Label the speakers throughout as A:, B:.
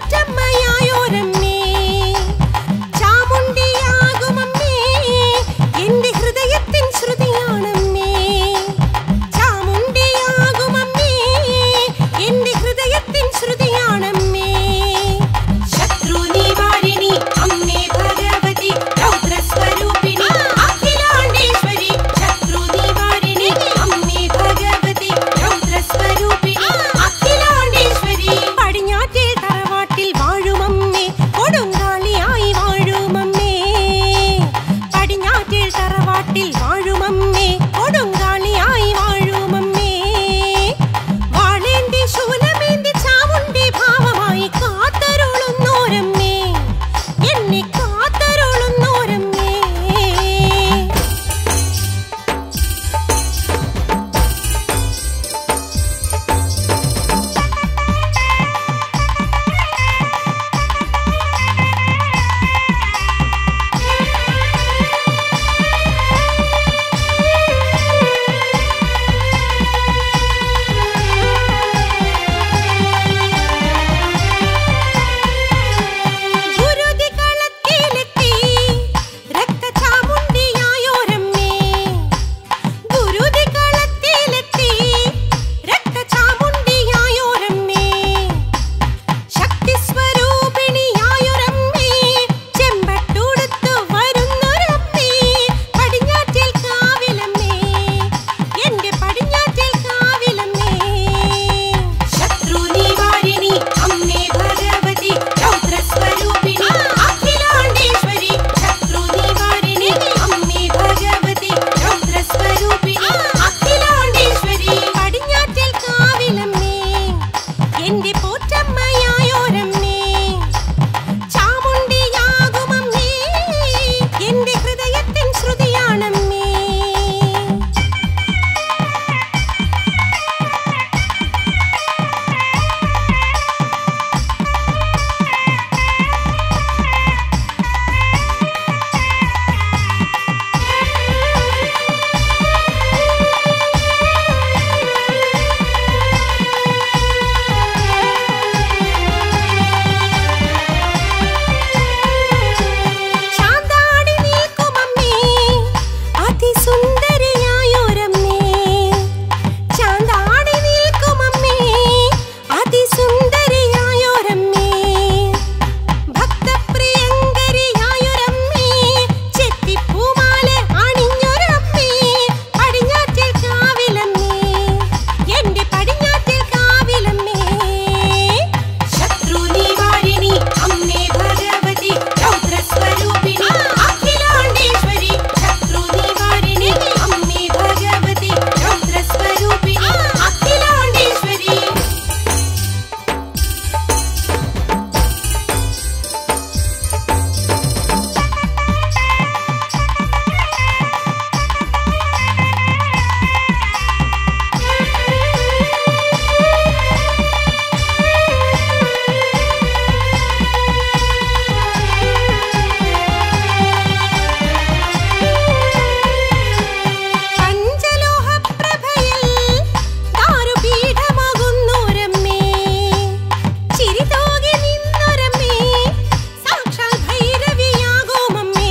A: പോറ്റമ്മയായോരമ്മേ ചാമുണ്ടിയാകുമമ്മേ എന്റെ ഹൃദയത്തിൻ ശ്രുതിയാണമ്മേ ചാമുണ്ടിയാകുമമ്മേ എന്റെ ഹൃദയത്തിൻ ശ്രുതിയാണമ്മേ ശത്രു നിവാരിണി അമ്മേ ഭഗവതി രൗദ്രസ്വരൂപിണി അഖിലാണ്ടേശ്വരി ശത്രു നിവാരിണി അമ്മേ ഭഗവതി രൗദ്രസ്വരൂപിണി അഖിലാണ്ടേശ്വരി പടിഞ്ഞാറ്റേ തറവാട്ടിൽ വാഴുമമ്മേ കൊടുങ്കാളിയായി വാഴുമമ്മേ പടിഞ്ഞാറ്റിൽ തറവാട്ടിൽ വാഴുമമ്മേ കൊടുങ്കാളിയായി വാഴുമമ്മേ വാളേന്തി ശൂലമേന്തി ചാമുണ്ടി ഭാവമായി കാത്തരുളുന്നോരമ്മേ എന്നെ കാത്തരുളുന്നോരമ്മേ ഗുരുതി കളത്തിലെത്തി രക്തചാമുണ്ടിയായോരമ്മേ ഗുരുതി കളത്തിലെത്തി രക്തചാമുണ്ടിയായോരമ്മേ ശക്തി സ്വരൂപിണിയായൊരമ്മേ ചെമ്പട്ടുടുത്തു വരുന്നൊരമ്മേ പടിഞ്ഞാറ്റിൽ കാവിലമ്മേ എന്റെ പടിഞ്ഞാറ്റിൽ കാവിലമ്മേ ശത്രു നിവാരിണി അമ്മേ ഭഗവതി രൗദ്രസ്വരൂപിണി അഖിലാണ്ടേശ്വരി ശത്രു നിവാരിണി അമ്മേ ഭഗവതി രൗദ്രസ്വരൂപിണി അഖിലാണ്ടേശ്വരി പടിഞ്ഞാറ്റിൽ കാവിലമ്മേ എന്റെ പോറ്റമ്മയായോരമ്മേ ചാമുണ്ടിയാകുമമ്മേ എന്റെ ഹൃദയത്തിൻ ശ്രുതിയാണമ്മേ ചാന്താടി നിൽക്കുമമ്മേ അതിസുന്ദരിയായൊരമ്മേ ചാന്താടി നിൽക്കുമമ്മേ അതിസുന്ദരിയായൊരമ്മേ ഭക്തപ്രിയങ്കരിയായൊരമ്മേ ചെത്തിപ്പൂമാല അണിഞ്ഞൊരമ്മേ പടിഞ്ഞാറ്റിൽ കാവിലമ്മേ എന്റെ പടിഞ്ഞാറ്റിൽ കാവിലമ്മേ ശത്രു നിവാരിണി അമ്മേ ഭഗവതി രൗദ്രസ്വരൂപിണി അഖിലാണ്ടേശ്വരി ശത്രു നിവാരിണി അമ്മേ ഭഗവതി രൗദ്രസ്വരൂപിണി അഖിലാണ്ടേശ്വരി പഞ്ചലോഹപ്രഭയിൽ ദാരുപീഠമാകുന്നോരമ്മേ ചിരിതോകി നിന്നൊരമ്മേ സാക്ഷാൽ ഭൈരവിയാകുമമ്മേ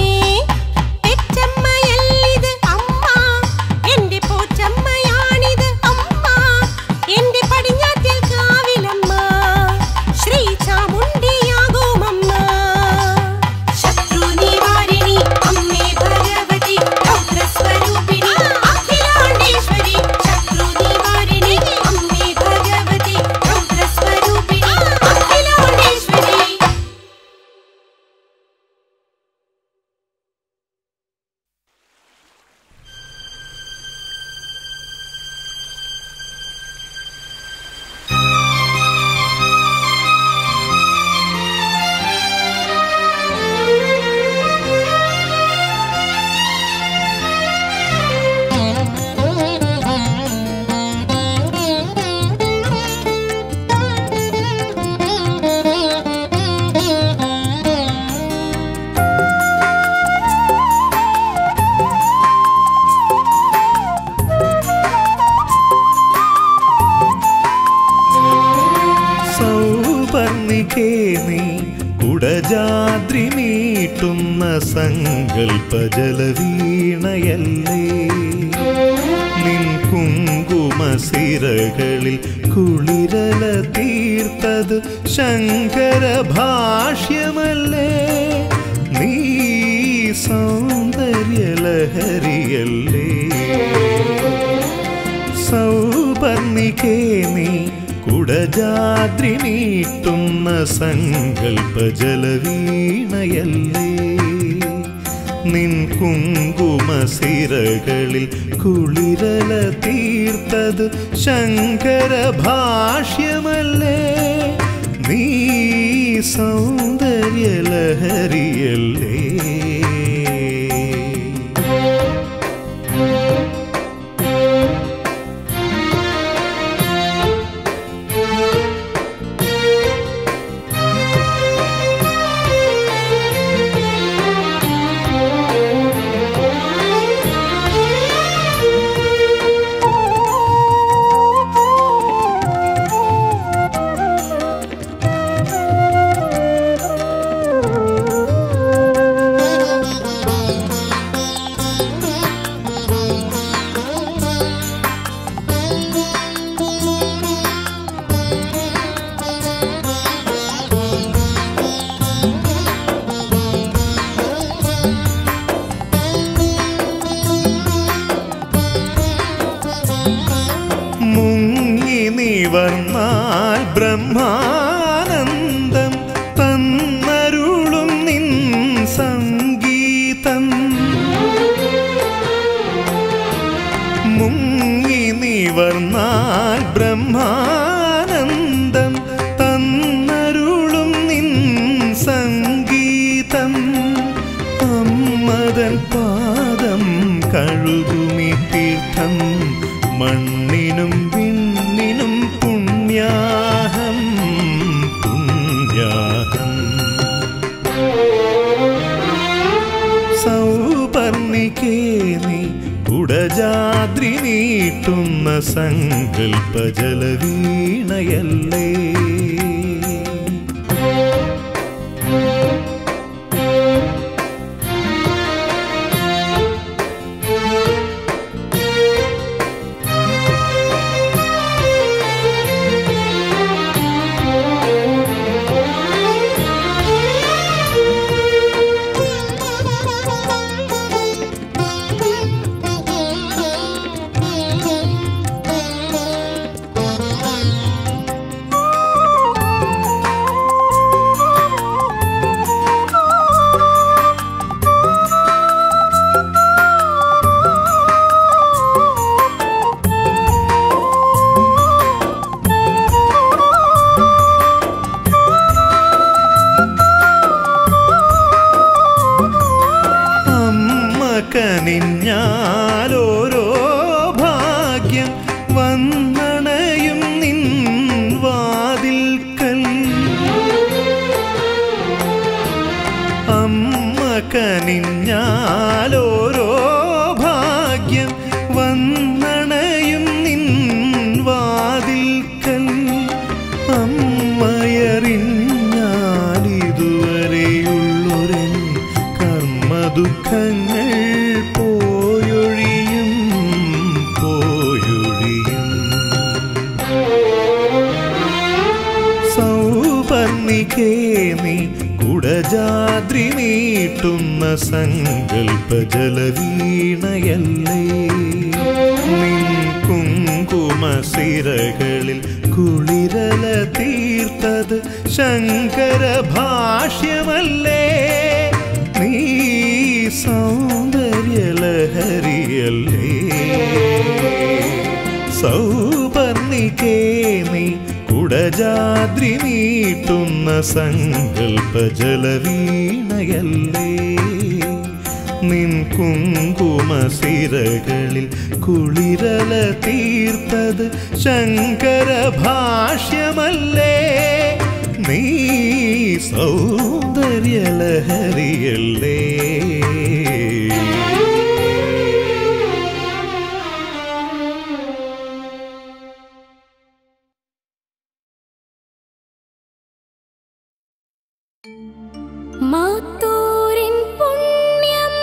A: പെറ്റമ്മയല്ലിത് അമ്മ എന്റെ പോറ്റമ്മയാണിത് അമ്മ എന്റെ പടിഞ്ഞാറ്റിൽ കാവിലമ്മ ശ്രീ ചാമുണ്ടിയാകുമമ്മ ശത്രു നിവാരിണി അമ്മേ ഭഗവതി രൗദ്രസ്വരൂപിണി അഖിലാണ്ടേശ്വരി ശത്രു നിവാരിണി അമ്മേ ഭഗവതി രൗദ്രസ്വരൂപിണി അഖിലാണ്ടേശ്വരി
B: ആ നീ കുടജാദ്രി മീട്ടുന്ന സങ്കൽപ്പജലവീണയല്ലേ നിൻ കുങ്കുമസിരകളിൽ കുളിരല തീർത്തത് ശങ്കര ഭാഷ്യമല്ലേ നീ സൗന്ദര്യലഹരിയല്ലേ സൗപർണികേ നീ കുടജാദ്രി നീട്ടുന്ന സങ്കൽപ്പജലവീണയല്ലേ നിൻ കുങ്കുമസിരകളിൽ കുളിരല തീർത്തത് ശങ്കര ഭാഷ്യമല്ലേ നീ സൗന്ദര്യലഹരിയല്ലേ മുങ്ങി നിവർന്നാൽ ബ്രഹ്മാനന്ദം തന്നരുളും നിൻ സംഗീതം മുങ്ങി നിവർന്നാൽ ബ്രഹ്മാനന്ദം തന്നരുളും നിൻ സംഗീതം അമ്മതൻ പാദം കഴുകുമി തീർത്ഥം മണ്ണിനും വിണ്ണിനും പുണ്യാഹം പുണ്യാഹം സൗപർണികേ നീ കുടജാദ്രി നീട്ടുന്ന സങ്കൽപ്പജലവീണയല്ലേ അമ്മ കനിഞ്ഞാലോരോ ഭാഗ്യം വന്നണയും നിൻ വാതിൽക്കൽ അമ്മ കനിഞ്ഞാലോരോ ഭാഗ്യം വന്നണയും നിൻ വാതിൽക്കൽ അമ്മയറിഞ്ഞാലിതുവരെയുള്ളൊരൻ കർമ്മദുഃഖങ്ങൾ പോയൊഴിയും പോയൊഴിയും സൗപർണികേ നീ കുടജാദ്രി നീട്ടുന്ന സങ്കൽപ്പജലവീണയല്ലേ നിൻ കുങ്കുമസിരകളിൽ കുളിരല തീർത്തത് ശങ്കര ഭാഷ്യമല്ലേ നീ സൗന്ദര്യലഹരിയല്ലേ സൗപർണികേ നീ കുടജാദ്രി നീട്ടുന്ന സങ്കൽപ്പജലവീണയല്ലേ നിൻ കുങ്കുമസിരകളിൽ കുളിരല തീർത്തത് ശങ്കര ഭാഷ്യമല്ലേ നീ സൗന്ദര്യലഹരിയല്ലേ
A: മാത്തൂരിൻ പുണ്യം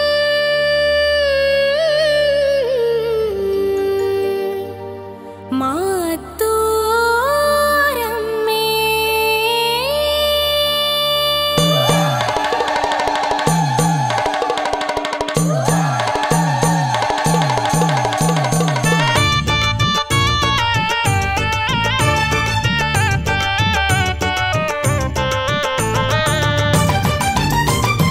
A: മാത്തൂരമ്മേ
C: ും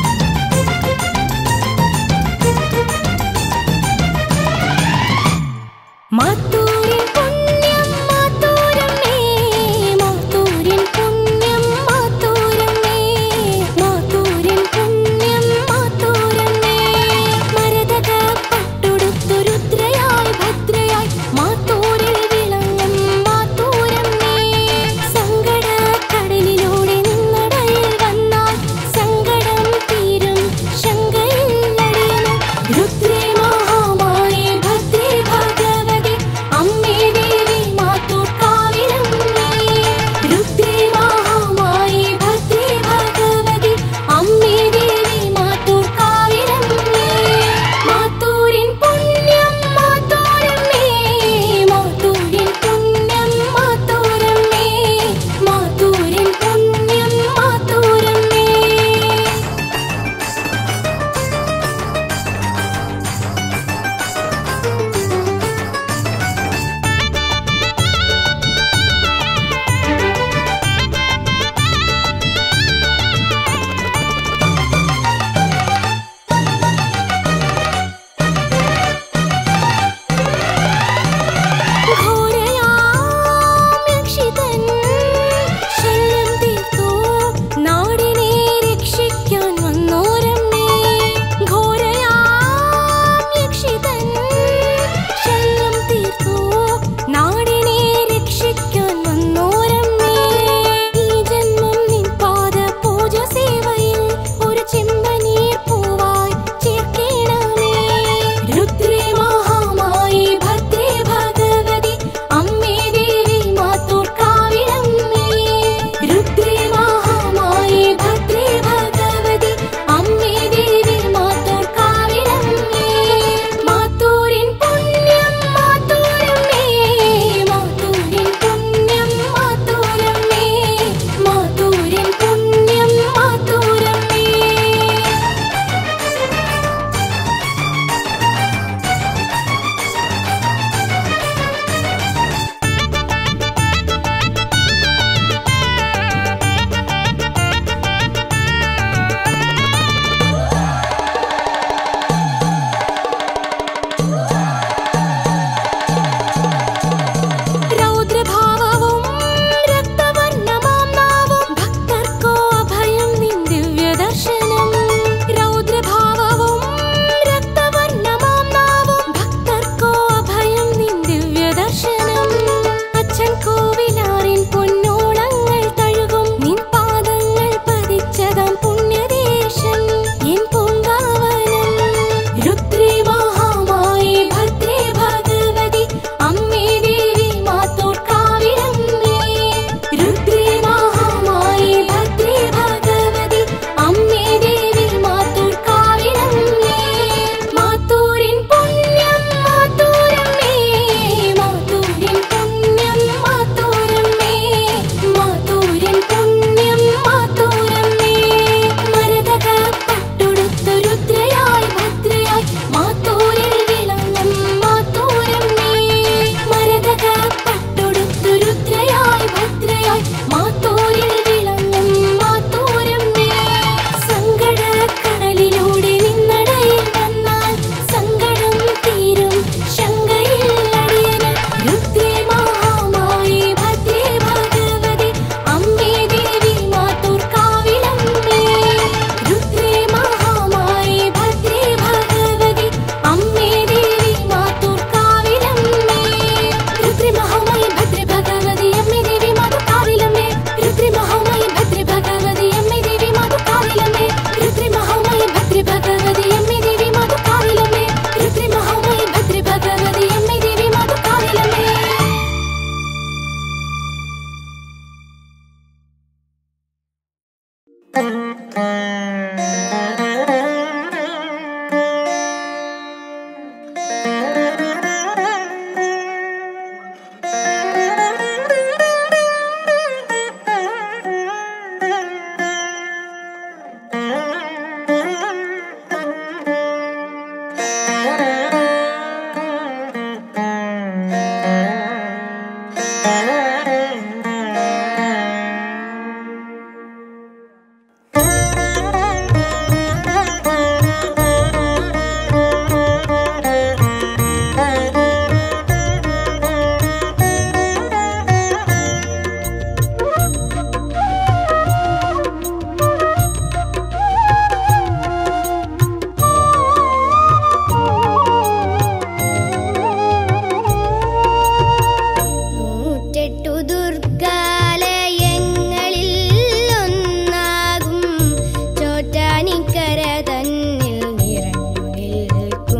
A: നൂറ്റെട്ടു ദുർഗാലയങ്ങളിൽ ഒന്നാകും ചോറ്റാനിക്കര തന്നിൽ നിറഞ്ഞു നിൽക്കും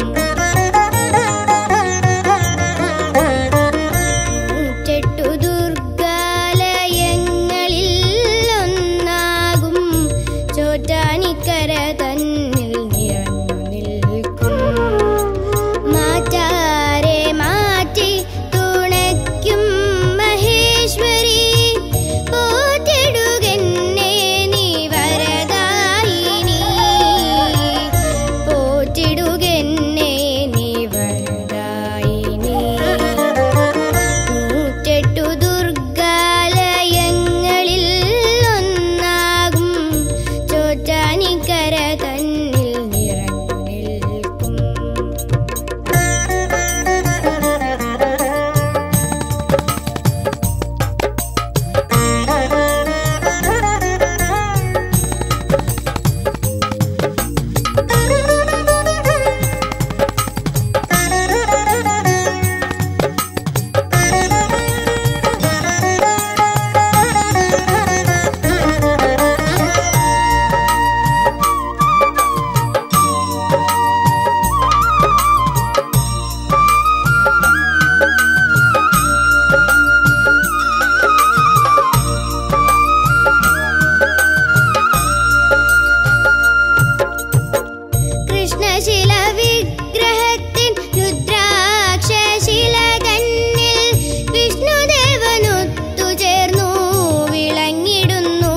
A: നൂറ്റെട്ടു ദുർഗാലയങ്ങളിൽ ഒന്നാകും ചോറ്റാനിക്കര തന്നിൽ നിറഞ്ഞു നിൽക്കും മാറ്റാരെ മാറ്റി തുണയ്ക്കും മഹേശ്വരി പോറ്റിടുകെന്നെ നീ വരദായിനി പോറ്റിടുകെന്നെ നീ വരദായിനി നൂറ്റെട്ടു ദുർഗാലയങ്ങളിൽ ഒന്നാകും ചോറ്റാനിക്കര തന്നിൽ നിറഞ്ഞു നിൽക്കും കൃഷ്ണശില വിഗ്രഹത്തിൻ രുദ്രാക്ഷശില തന്നിൽ വിഷ്ണുദേവനൊത്തു ചേർന്നു വിളങ്ങിടുന്നു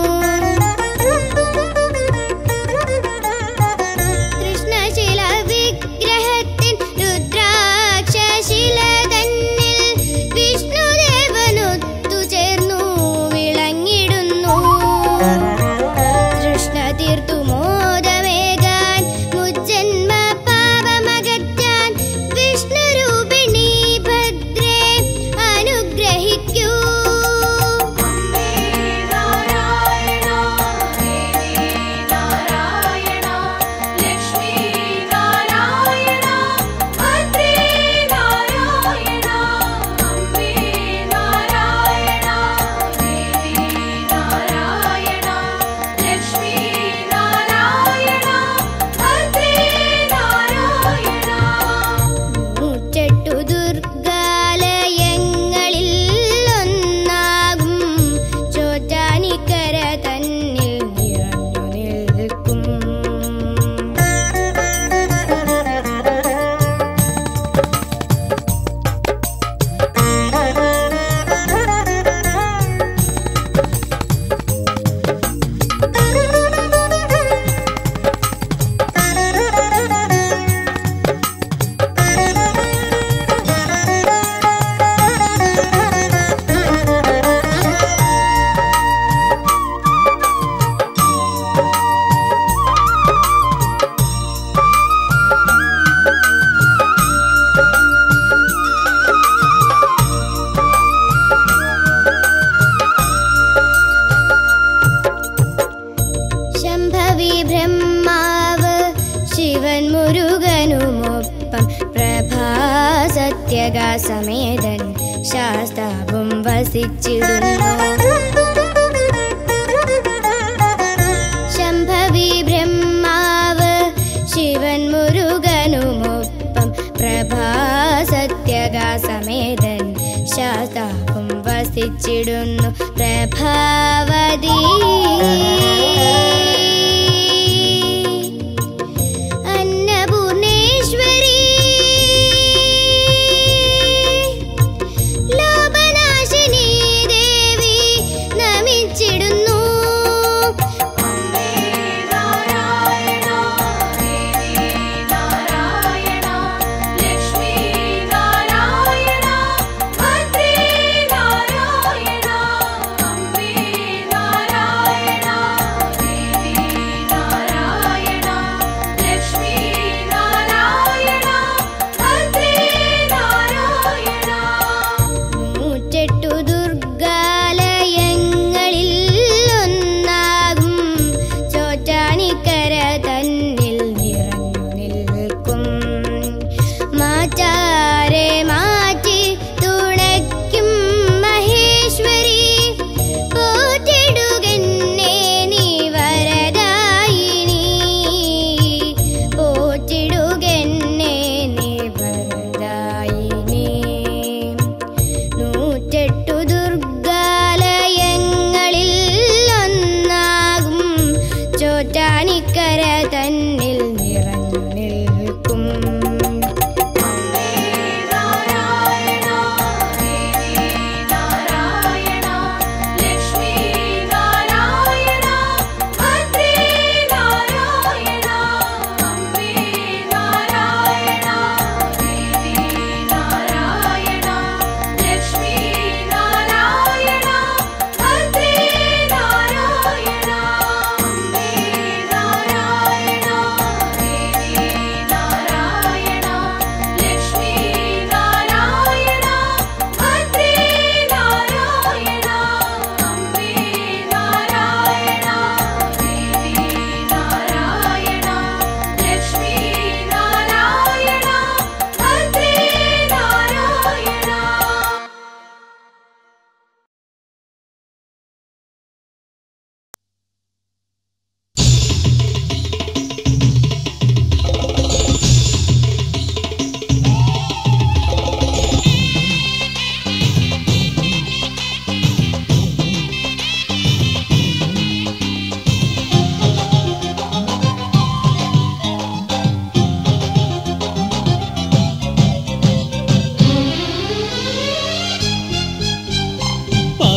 A: കൃഷ്ണശില വിഗ്രഹത്തിൻ രുദ്രാക്ഷശില തന്നിൽ വിഷ്ണുദേവനൊത്തു ചേർന്നു വിളങ്ങിടുന്നു കൃഷ്ണ തീർത്തു മോദമേകാൻ മുജ്ജന്മ പാപമകറ്റാൻ വിഷ്ണുരൂപിണി ഭദ്രേ അനുഗ്രഹിക്കൂ നൂറ്റെട്ടു ദുർഗാലയങ്ങളിൽ ഒന്നാകും ചോറ്റാനിക്കര തന്നിൽ നിറഞ്ഞു നിൽക്കും ശംഭവി ബ്രഹ്മാവ് ശിവൻ മുരുകനുമൊപ്പം പ്രഭാസത്യകാസമേതൻ ശാസ്താവും വസിച്ചിടുന്നു ശംഭവി ബ്രഹ്മാവ് ശിവൻ മുരുകനുമൊപ്പം പ്രഭാസത്യകാസമേതൻ ശാസ്താവും വസിച്ചിടുന്നു പ്രഭാവതി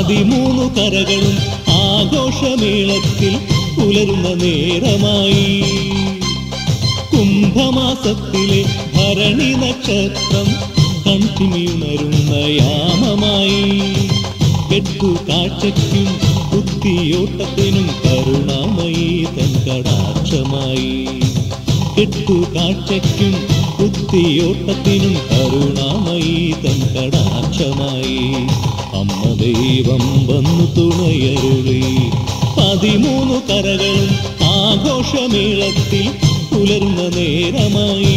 C: പതിമൂന്ന് കരകളും ആഘോഷമേളത്തിൽ പുലരുന്ന നേരമായി കുംഭമാസത്തിലെ ഭരണി നക്ഷത്രം കൺചിമിയുണരുന്ന യാമമായി കെട്ടു കാഴ്ചയ്ക്കും ബുദ്ധിയോട്ടത്തിനും കരുണാമയി തൻ കടാക്ഷമായി കെട്ടു കാഴ്ചയ്ക്കും ബുദ്ധിയോട്ടത്തിനും കരുണാമയി തൻ കടാക്ഷമായി അമ്മ ദൈവം വന്നു തുണയരുളി പതിമൂന്ന് കരകളും ആഘോഷമേളത്തിൽ പുലരുന്ന നേരമായി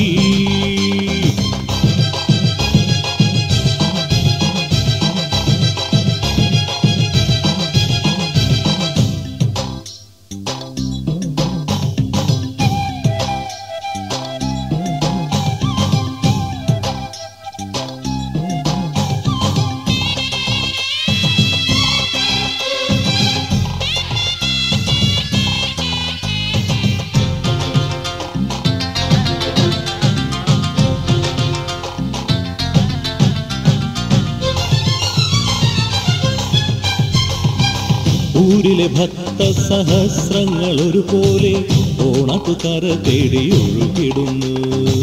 C: ഊരിലെ ഭക്ത സഹസ്രങ്ങൾ ഒരുപോലെ ഓണത്തുകര തേടി ഒഴുകിടുന്നു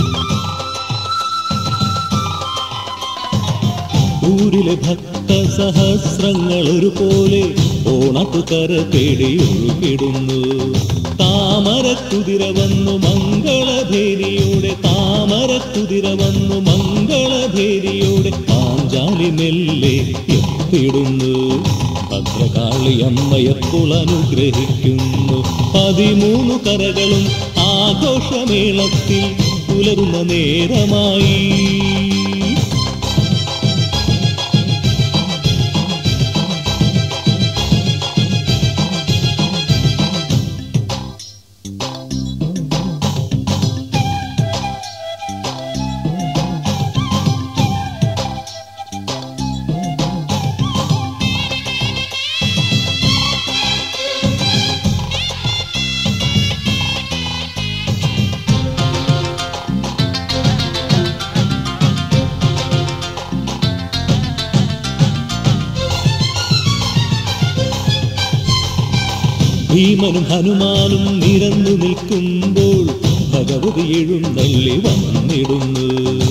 C: ഊരിലെ ഭക്ത സഹസ്രങ്ങൾ ഒരുപോലെ ഓണത്തുകര തേടി ഒഴുകിടുന്നു താമരക്കുതിര വന്നു മംഗളഭേരിയുടെ താമരക്കുതിര വന്നു മംഗളഭേരിയുടെ പാഞ്ചാലി മെല്ലെ എത്തിടുന്നു ഭദ്രകാളി അമ്മയപ്പോൾ അനുഗ്രഹിക്കുന്നു പതിമൂന്ന് കരകളും ആഘോഷമേളത്തിൽ പുലരുന്ന നേരമായി ഭീമനും ഹനുമാനും നിരന്നു നിൽക്കുമ്പോൾ ഭഗവതി എഴുന്നള്ളി വന്നിടുന്നു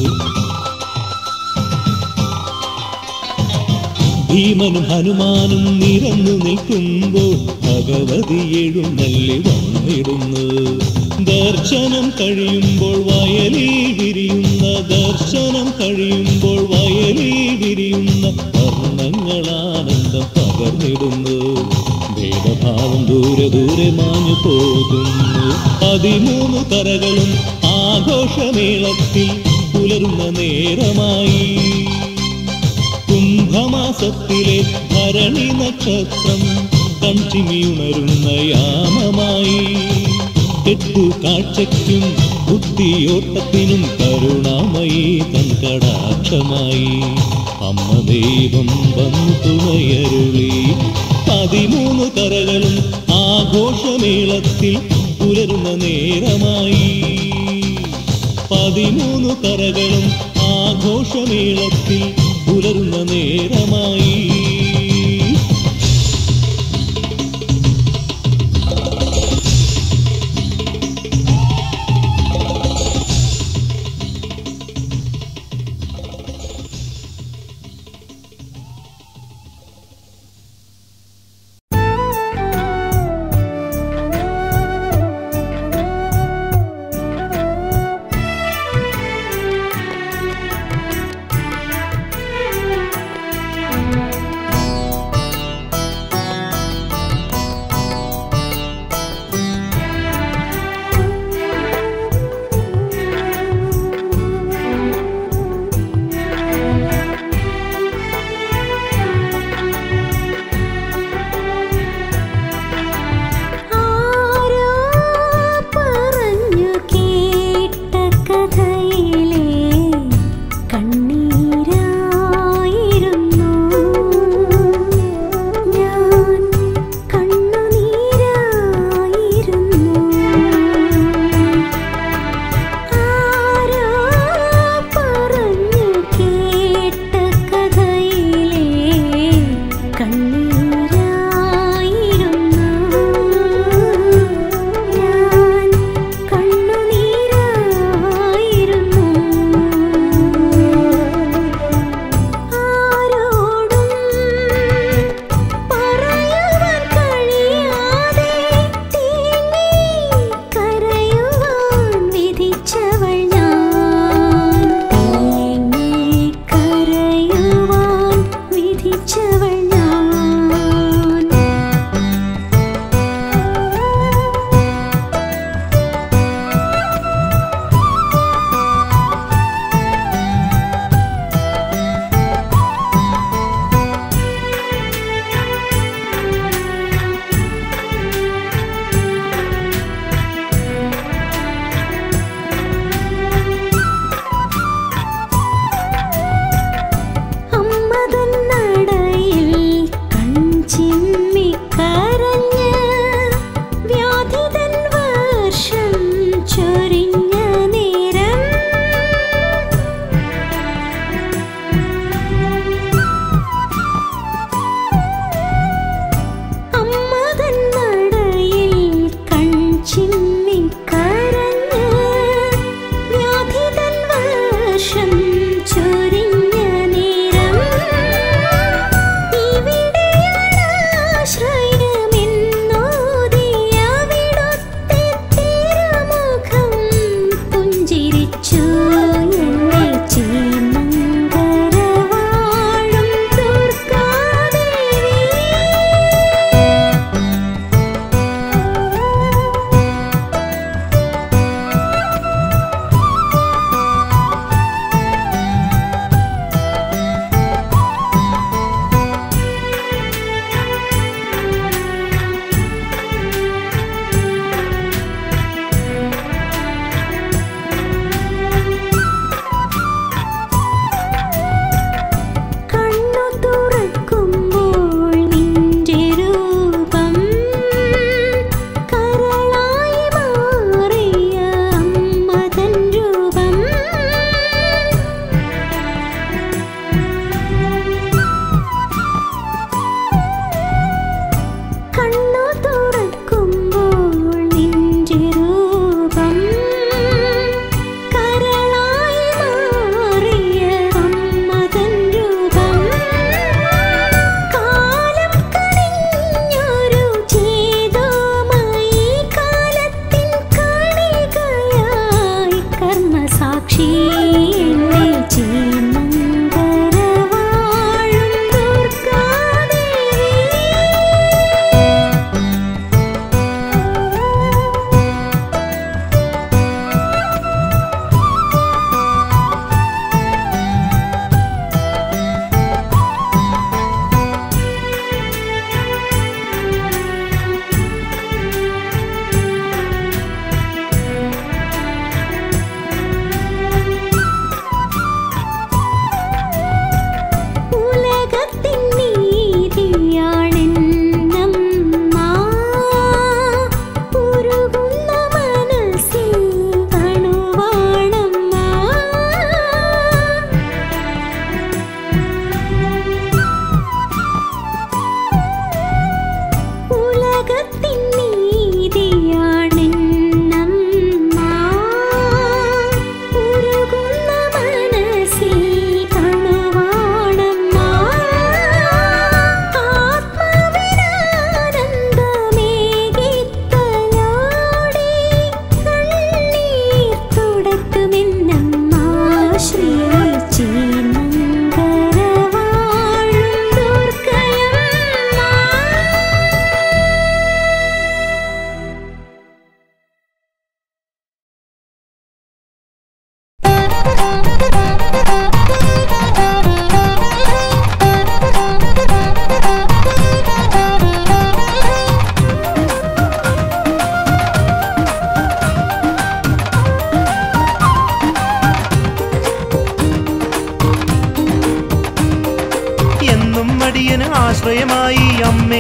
C: ഭീമനും ഹനുമാനും നിരന്നു നിൽക്കുമ്പോൾ ഭഗവതി എഴുന്നള്ളി വന്നിടുന്നു ദർശനം കഴിയുമ്പോൾ വയലിൽ വിരിയുന്ന ദർശനം കഴിയുമ്പോൾ വയലിൽ വിരിയുന്ന വർണ്ണങ്ങളാനന്ദം പകർന്നിടുന്നു ഭേദഭാവം ദൂരെ ദൂരെ മാഞ്ഞു പോകുന്നു പതിമൂന്ന് കരകളും ആഘോഷമേളത്തിൽ പുലരുന്ന നേരമായി കുംഭമാസത്തിലെ ഭരണി നക്ഷത്രം കൺചിമിയുണരുന്ന യാമമായി കെട്ടു കാഴ്ചയ്ക്കും ബുദ്ധിയോട്ടത്തിനും കരുണാമയി തൻ കടാക്ഷമായി അമ്മ ദൈവം വന്നു തുണയരുളി പതിമൂന്ന് കരകളും ആഘോഷമേളത്തിൽ പുലരുന്ന നേരമായി പതിമൂന്ന് കരകളും ആഘോഷമേളത്തിൽ പുലരുന്ന നേരമായി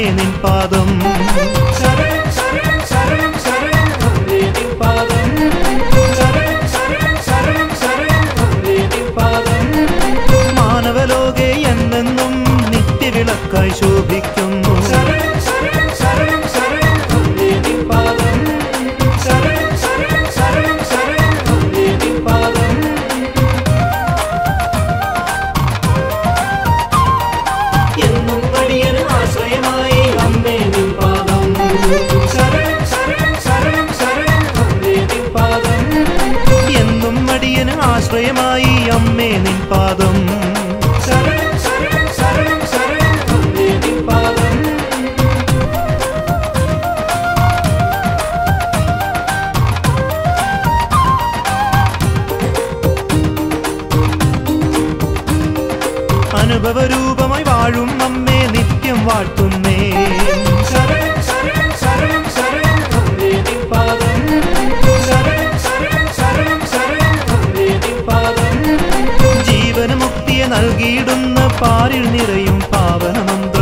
B: നിൻ പാദം മാനവലോകെ എന്നെന്നും നിത്യവിളക്കായി ശോഭിക്കുന്നു എന്നും അടിയന് ആശ്രയമായി അമ്മേ നിൻ പാദം എന്നും അടിയന് ആശ്രയമായി അമ്മേ നിൻ പാദം അനുഭവരൂപമായി വാഴും അമ്മേ നിത്യം വാഴ്ത്തുന്നേ ജീവന മുക്തിയെ നൽകിയിടുന്ന പാരിൽ നിറയും പാവനമന്ത്രം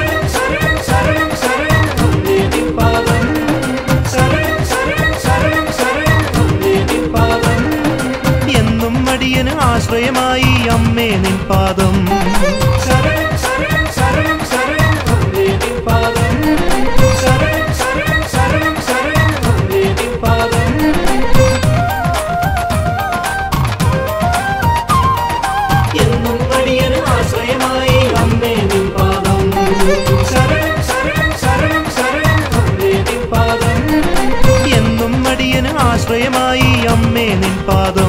B: എന്നും അടിയന് ആശ്രയമായി അമ്മേ നിൻ പാദം എന്നും അടിയന് ആശ്രയമായി അമ്മേ നിൻ പാദം എന്നും അടിയന് ആശ്രയമായി അമ്മേ നിൻ പാദം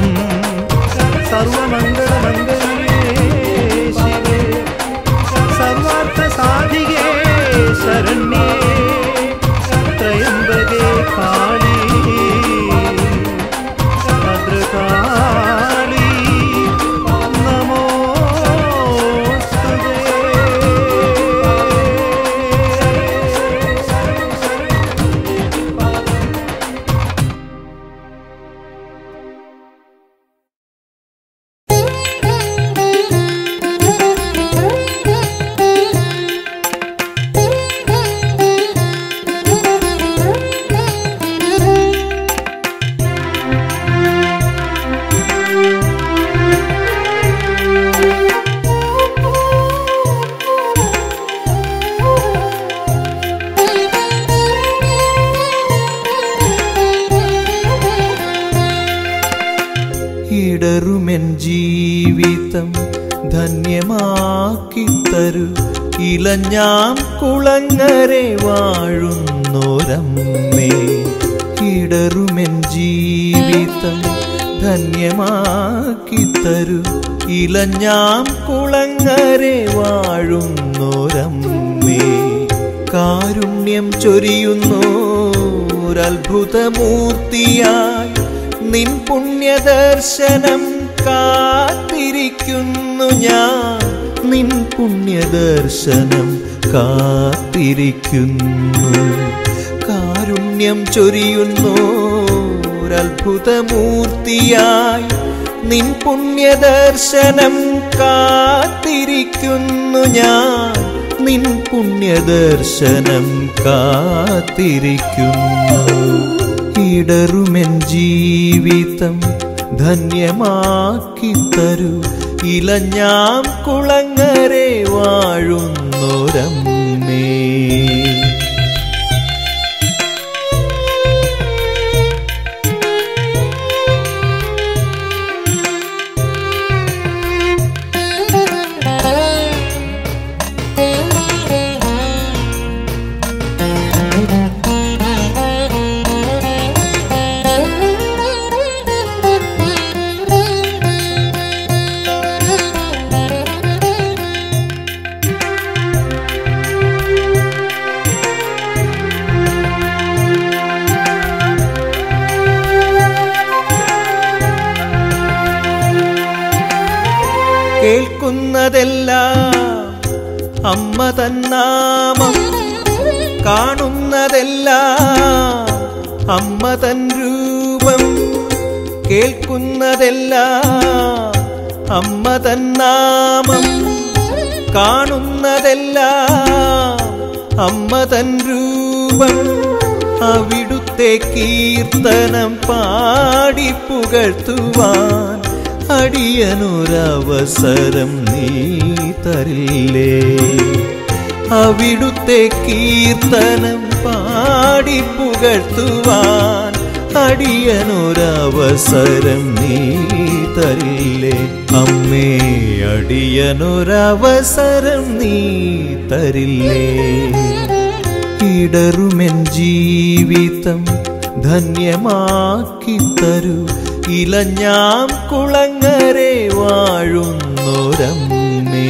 B: സർവമംഗളമംഗളേ ശിവേ സർവാർത്ഥ സാധികേ ശരണ്യേ ത്രയംബകേ കാളി ഭദ്രകാളി നമോസ്തുതേ ഇടറുമെൻ ജീവിതം ധന്യമാക്കിത്തരു ഇലഞ്ഞാം കുളങ്ങരെ വാഴുന്നോരമ്മേ ഇടറുമെൻ ജീവിതം ധന്യമാക്കിത്തരു ഇലഞ്ഞാം കുളങ്ങരെ വാഴുന്നോരമ്മേ കാരുണ്യം ചൊരിയുന്നോരത്ഭുതമൂർത്തിയായി നിൻ പുണ്യദർശനം കാത്തിരിക്കുന്നു ഞാൻ നിൻ പുണ്യദർശനം കാത്തിരിക്കുന്നു കാരുണ്യം ചൊരിയുന്നോരത്ഭുതമൂർത്തിയായി നിൻ പുണ്യദർശനം കാത്തിരിക്കുന്നു ഞാൻ നിൻ പുണ്യദർശനം കാത്തിരിക്കുന്നു ഇടറുമെൻ ജീവിതം ധന്യമാക്കിത്തരൂ ഇലഞ്ഞാം കുളങ്ങരെ വാഴുന്നൊരമ്മേ കേൾക്കുന്നതെല്ലാം അമ്മ തന്നാമം കാണുന്നതെല്ലാം അമ്മ തൻ രൂപം കേൾക്കുന്നതെല്ലാം അമ്മ തന്നാമം കാണുന്നതെല്ലാം
D: അമ്മ തൻ രൂപം അവിടുത്തെ കീർത്തനം പാടി പുകഴ്ത്തുവാൻ അടിയനൊരവസരം നീ തരില്ലേ അവിടുത്തെ കീർത്തനം പാടി പുകഴ്ത്തുവാൻ അടിയനൊരവസരം നീ തരില്ലേ അമ്മേ അടിയനൊരവസരം നീ തരില്ലേ ഇടറുമെൻ ജീവിതം ധന്യമാക്കി തരൂ ഇലഞ്ഞാം കുളങ്ങരെ വാഴുന്നൊരമ്മേ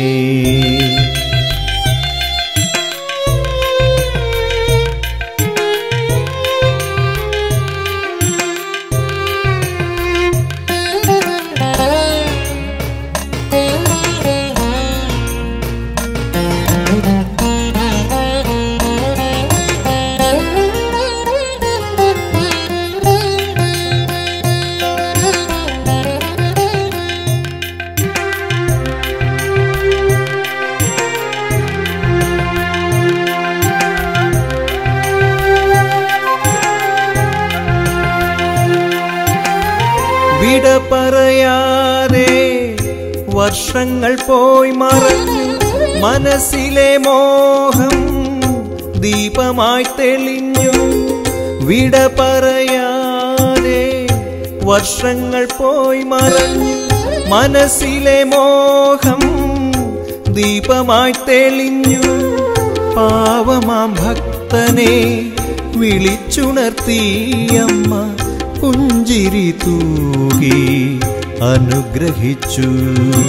D: വിട പറയാതെ വർഷങ്ങൾ പോയി മറഞ്ഞു മനസ്സിലെ മോഹം ദീപമായി തെളിഞ്ഞു വിട പറയാതെ വർഷങ്ങൾ പോയി മറഞ്ഞു മനസ്സിലെ മോഹം ദീപമായി തെളിഞ്ഞു പാവമാം ഭക്തനെ വിളിച്ചുണർത്തിയമ്മ പുഞ്ചിരി തൂകി അനുഗ്രഹിച്ചു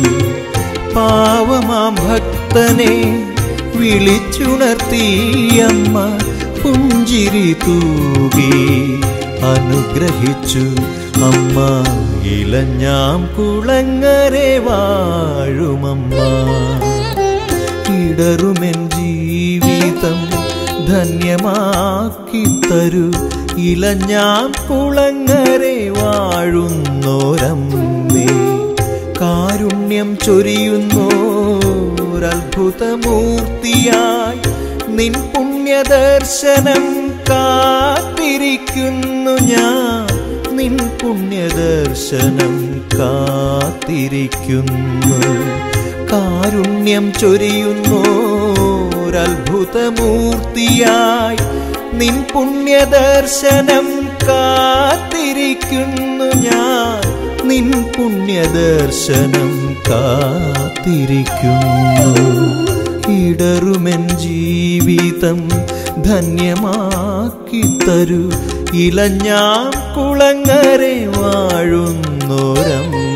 D: പാവമാം ഭക്തനെ വിളിച്ചുണർത്തിയമ്മ പുഞ്ചിരി തൂകി അനുഗ്രഹിച്ചു അമ്മ ഇലഞ്ഞാം കുളങ്ങരെ വാഴുമമ്മ ഇടറുമെൻ ജീവിതം ധന്യമാക്കി തരൂ ഇലഞ്ഞാം കുളങ്ങരെ വാഴുന്നോരമ്മേ കാരുണ്യം ചൊരിയുന്നോരത്ഭുതമൂർത്തിയായി നിൻ പുണ്യദർശനം കാത്തിരിക്കുന്നു ഞാൻ നിൻ പുണ്യദർശനം കാത്തിരിക്കുന്നു കാരുണ്യം ചൊരിയുന്നോരത്ഭുതമൂർത്തിയായി നിൻ പുണ്യദർശനം കാത്തിരിക്കുന്നു ഞാൻ നിൻ പുണ്യദർശനം കാത്തിരിക്കുന്നു ഇടറുമെൻ ജീവിതം ധന്യമാക്കി തരൂ ഇലഞ്ഞാം കുളങ്ങരെ വാഴുന്നോരം